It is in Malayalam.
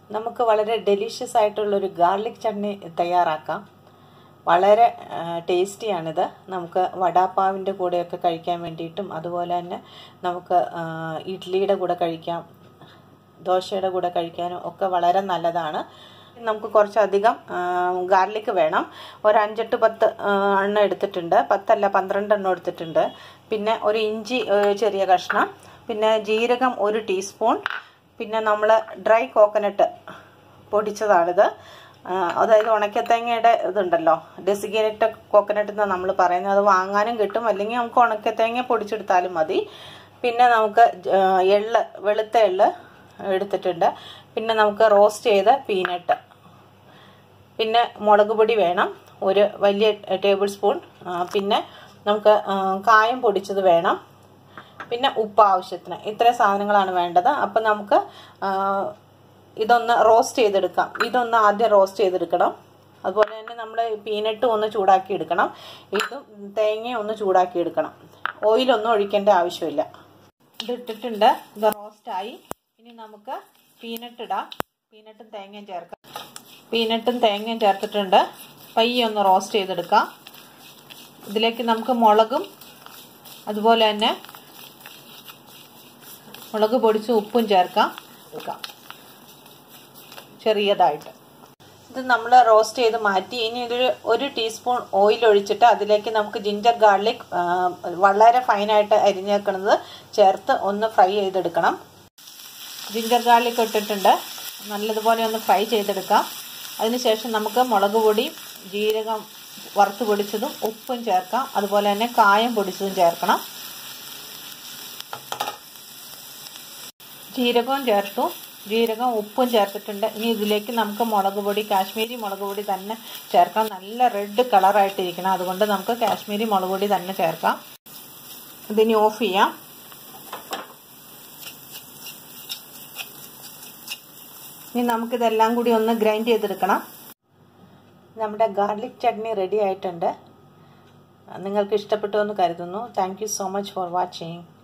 നമുക്ക് വളരെ ഡെലിഷ്യസ് ആയിട്ടുള്ളൊരു ഗാർലിക് ചട്നി തയ്യാറാക്കാം വളരെ ടേസ്റ്റിയാണിത് നമുക്ക് വടാപ്പാവിൻ്റെ കൂടെയൊക്കെ കഴിക്കാൻ വേണ്ടിയിട്ടും അതുപോലെ തന്നെ നമുക്ക് ആ, ഇഡ്ഡലിയുടെ കൂടെ കഴിക്കാം ദോശയുടെ കൂടെ കഴിക്കാനും ഒക്കെ വളരെ നല്ലതാണ് നമുക്ക് കുറച്ചധികം ഗാർലിക് വേണം ഒരു അഞ്ചെട്ട് പത്ത് ആ, എണ്ണം എടുത്തിട്ടുണ്ട് പത്തല്ല പന്ത്രണ്ട് എണ്ണം എടുത്തിട്ടുണ്ട് പിന്നെ ഒരു ഇഞ്ചി ഒരു ചെറിയ കഷ്ണം പിന്നെ ജീരകം ഒരു ടീസ്പൂൺ പിന്നെ നമ്മൾ ഡ്രൈ കോക്കനട്ട് പൊടിച്ചതാണിത് ആ, അതായത് ഉണക്കത്തേങ്ങയുടെ ഇതുണ്ടല്ലോ ഡെസിഗേറ്റഡ് കോക്കനട്ട് എന്നാണ് നമ്മൾ പറയുന്നത് അത് വാങ്ങാനും കിട്ടും അല്ലെങ്കിൽ നമുക്ക് ഉണക്കത്തേങ്ങ പൊടിച്ചെടുത്താലും മതി പിന്നെ നമുക്ക് ആ, എള്ള് വെളുത്ത എള്ള് എടുത്തിട്ടുണ്ട് പിന്നെ നമുക്ക് റോസ്റ്റ് ചെയ്ത പീനട്ട് പിന്നെ മുളക് പൊടി വേണം ഒരു വലിയ ടേബിൾ സ്പൂൺ ആ, പിന്നെ നമുക്ക് ആ, കായം പൊടിച്ചത് വേണം പിന്നെ ഉപ്പ് ആവശ്യത്തിന് ഇത്രയും സാധനങ്ങളാണ് വേണ്ടത് അപ്പം നമുക്ക് ആ, ഇതൊന്ന് റോസ്റ്റ് ചെയ്തെടുക്കാം ഇതൊന്ന് ആദ്യം റോസ്റ്റ് ചെയ്തെടുക്കണം അതുപോലെ തന്നെ നമ്മൾ പീനട്ട് ഒന്ന് ചൂടാക്കി എടുക്കണം ഇതും തേങ്ങ ഒന്ന് ചൂടാക്കി എടുക്കണം ഓയിലൊന്നും ഒഴിക്കേണ്ട ആവശ്യമില്ല ഇത് ഇട്ടിട്ടുണ്ട് ഇത് റോസ്റ്റായി ഇനി നമുക്ക് പീനട്ട് ഇടാം പീനട്ടും തേങ്ങയും ചേർക്കാം പീനട്ടും തേങ്ങയും ചേർത്തിട്ടുണ്ട് പയ്യെ ഒന്ന് റോസ്റ്റ് ചെയ്തെടുക്കാം ഇതിലേക്ക് നമുക്ക് മുളകും അതുപോലെ തന്നെ മുളക് പൊടിച്ച് ഉപ്പും ചേർക്കാം എടുക്കാം ചെറിയതായിട്ട് ഇത് നമ്മൾ റോസ്റ്റ് ചെയ്ത് മാറ്റി ഇനി ഇതൊരു ഒരു ടീസ്പൂൺ ഓയിൽ ഒഴിച്ചിട്ട് അതിലേക്ക് നമുക്ക് ജിഞ്ചർ ഗാർലിക് വളരെ ഫൈനായിട്ട് അരിഞ്ഞേക്കുന്നത് ചേർത്ത് ഒന്ന് ഫ്രൈ ചെയ്തെടുക്കണം ജിഞ്ചർ ഗാർലിക് ഇട്ടിട്ടുണ്ട് നല്ലതുപോലെ ഒന്ന് ഫ്രൈ ചെയ്തെടുക്കാം അതിനുശേഷം നമുക്ക് മുളക് പൊടി ജീരകം വറുത്ത് പൊടിച്ചതും ഉപ്പും ചേർക്കാം അതുപോലെ തന്നെ കായം പൊടിച്ചതും ചേർക്കണം ജീരകവും ചേർത്തു ജീരകം ഉപ്പും ചേർത്തിട്ടുണ്ട് ഇനി ഇതിലേക്ക് നമുക്ക് മുളക് പൊടി കാശ്മീരി മുളക് പൊടി തന്നെ ചേർക്കാം നല്ല റെഡ് കളറായിട്ടിരിക്കണം അതുകൊണ്ട് നമുക്ക് കാശ്മീരി മുളക് പൊടി തന്നെ ചേർക്കാം ഇതിനി ഓഫ് ചെയ്യാം ഇനി നമുക്കിതെല്ലാം കൂടി ഒന്ന് ഗ്രൈൻഡ് ചെയ്തെടുക്കണം നമ്മുടെ ഗാർലിക് ചട്നി റെഡി ആയിട്ടുണ്ട് നിങ്ങൾക്ക് ഇഷ്ടപ്പെട്ടു എന്ന് കരുതുന്നു thank you so much for watching